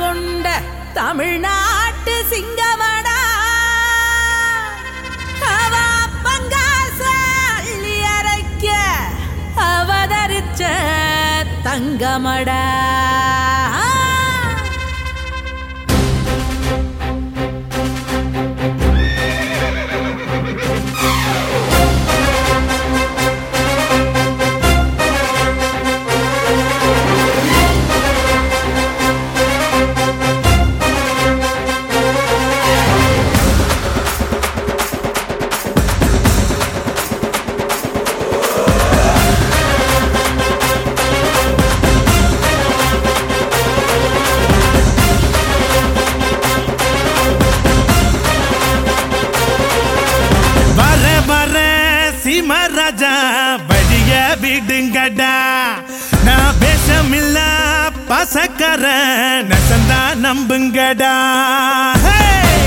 கொண்ட தமிழ்நாட்டு சிங்கமடா அவ பங்காச அள்ளி அரைக்க அவதரிச்ச தங்கமடா வர வர சிமராஜா வழிய விடுங்கடா நான் பேசமில்ல பசக்கர நசந்தா நம்புங்கடா ஹே!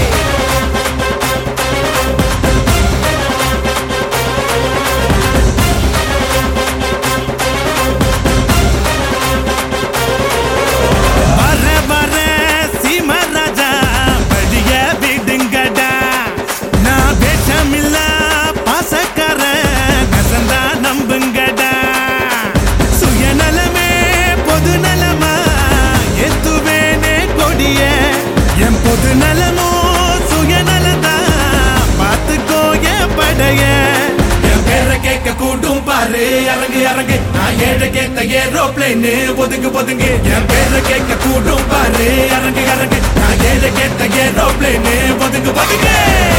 வர வர சிமராஜா வழிய விடுங்கடா நான் பேசமில்ல பாசக்கார நசந்தா நம்புங்கடா சுயநலமே பொது நலமா எத்துவேனே கொடிய என் பொது நலமோ சுயநலதா பார்த்துக்கோ என் படைய என் பேரை கேட்க கூட்டும் பாரு இறங்கு இறங்கு நான் ஏழை கேட்ட ஏரோப்ளைன் ஒதுங்கு ஒதுங்கு என் பேரை கேட்க கூட்டும் பாரு இறங்கு இறங்கு நான் ஏழை கேட்ட ஏரோப்ளைன் ஒதுங்கு ஒதுங்கு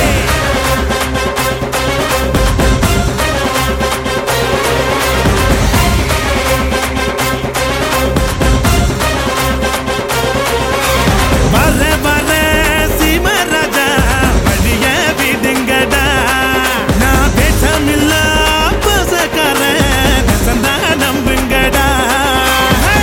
வர வர சீமராஜா வழிய விடுங்கடா நான் பேசமில்ல பசக்கார நசந்தா நம்புங்கடா ஹே!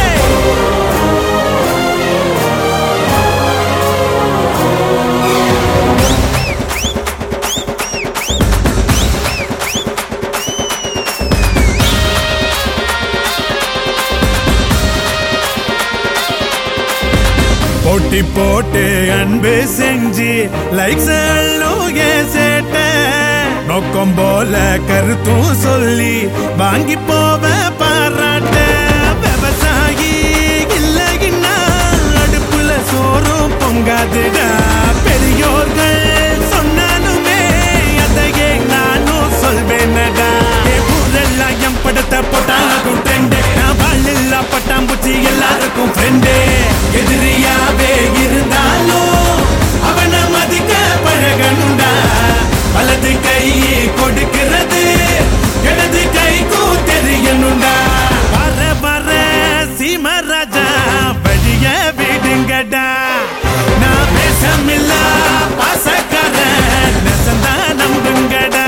போட்டி போட்டு அன்பு செஞ்சு லைக்ஸ் சேட்ட நோக்கம் போல கருத்தும் சொல்லி வாங்கி போவ பாராட்ட விவசாயி இல்லைன்னா அடுப்புல சோறும் பொங்காதுடா பெரியோர்கள் சொன்னாலுமே அதையே நானும் சொல்வேனடா ஊரெல்லாம் என் படத்தை போட்டாலும் ட்ரெண்டு நான் வாழ்ல பட்டாம்பூச்சி எல்லாருக்கும் ஃப்ரெண்டு எதிரியாவே இருந்தாலும் அவனை மதிக்க பழகணுண்டா வலது கை கொடுக்கிறது இடது கைக்கும் தெரியணுண்டா வர வர சீமராஜா வழிய விடுங்கடா நான் பேசமில்ல பாசக்கார நெசந்தா நம்புங்கடா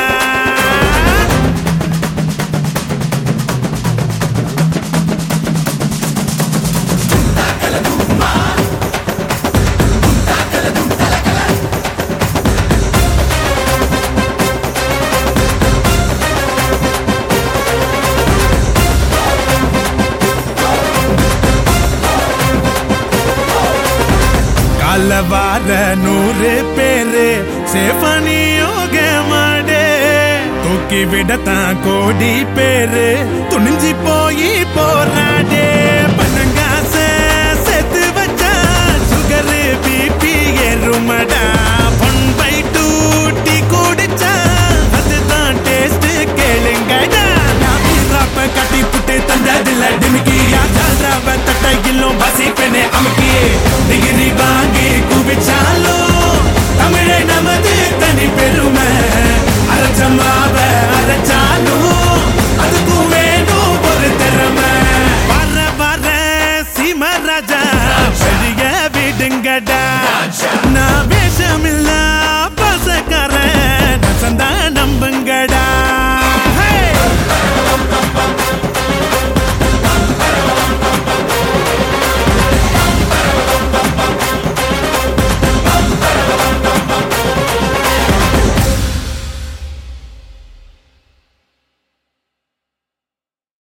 கால வார நூறு பேரு சேஃபனியோக மாடே தூக்கி விடத்தான் கோடி பேரு துணிஞ்சு போய் போராடே பணங்காச செத்து வச்சா சுகரு பிபி ஏறுமடா ஒன் பை டூ டீ குடிச்சா அதுதான் டேஸ்ட் கேளுங்கடா நான் வீராப்ப கட்டி புட்டு தந்ததில்ல டிமிக்கி யாச்சால்ராவ தட்டையிலும் வசிப்பெனே அமுக்கி டிகிரி வாங்கி குவிச்சாலும் தமிழை நமது தனி பெருமை அரைச்சமாவ அரைச்சாலும் அதுக்கும் வேணும் ஒரு திறமை வர வர சிமராஜா வெளிய விடுங்கடா நான்